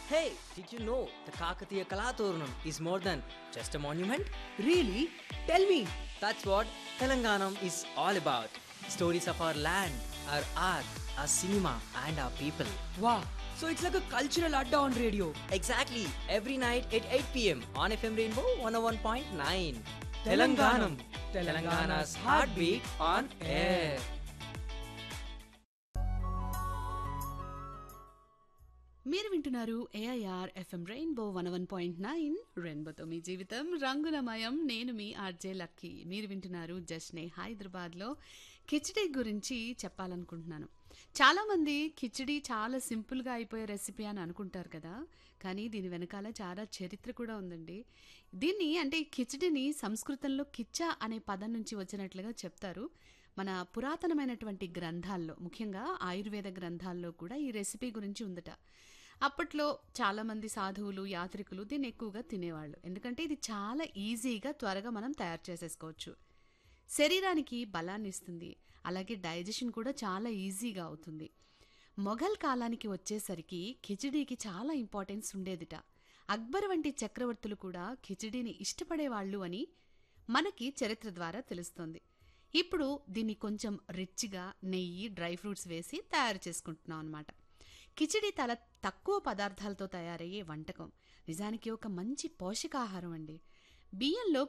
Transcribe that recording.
Hey, did you know the Kakatiya Kalaturnam is more than just a monument? Really? Tell me. That's what Telanganam is all about. Stories of our land, our art, our cinema, and our people. Wow. So it's like a cultural adda on radio. Exactly, every night at 8 pm on FM Rainbow 101.9. Telanganam. Telangana's heartbeat on air. మీరు వింటున్నారు AIR FM rainbow one one point nine రెయిన్బోతో మీ జీవితం రంగులమయం నేను మీ RJ lucky మీరు వింటున్నారు జస్నే హైదరాబాద్లో కిచిడి గురించి చెప్పాలనుకుంటున్నాను చాలామంది కిచిడి చాలా సింపుల్గా అయిపోయే రెసిపీ అని అనుకుంటారు కదా కానీ దీని వెనకాల చాలా చరిత్ర కూడా ఉందండి దీన్ని అంటే ఈ కిచిడిని సంస్కృతంలో కిచ్చా అనే పదం నుంచి వచ్చినట్లుగా చెప్తారు మన పురాతనమైనటువంటి గ్రంథాల్లో ముఖ్యంగా ఆయుర్వేద గ్రంథాల్లో కూడా ఈ రెసిపీ గురించి ఉందట అప్పట్లో చాలామంది సాధువులు యాత్రికులు దీన్ని ఎక్కువగా తినేవాళ్ళు ఎందుకంటే ఇది చాలా ఈజీగా త్వరగా మనం తయారు చేసేసుకోవచ్చు శరీరానికి బలాన్ని ఇస్తుంది అలాగే డైజెషన్ కూడా చాలా ఈజీగా అవుతుంది మొఘల్ కాలానికి వచ్చేసరికి ఖిచిడీకి చాలా ఇంపార్టెన్స్ ఉండేదిట అక్బర్ వంటి చక్రవర్తులు కూడా ఖిచిడీని ఇష్టపడేవాళ్ళు అని మనకి చరిత్ర ద్వారా తెలుస్తుంది ఇప్పుడు దీన్ని కొంచెం రిచ్గా నెయ్యి డ్రై ఫ్రూట్స్ వేసి తయారు చేసుకుంటున్నాం అనమాట కిచిడి తల తక్కువ పదార్థాలతో తయారయ్యే వంటకం నిజానికి ఒక మంచి పోషకాహారం అండి బియ్యంలో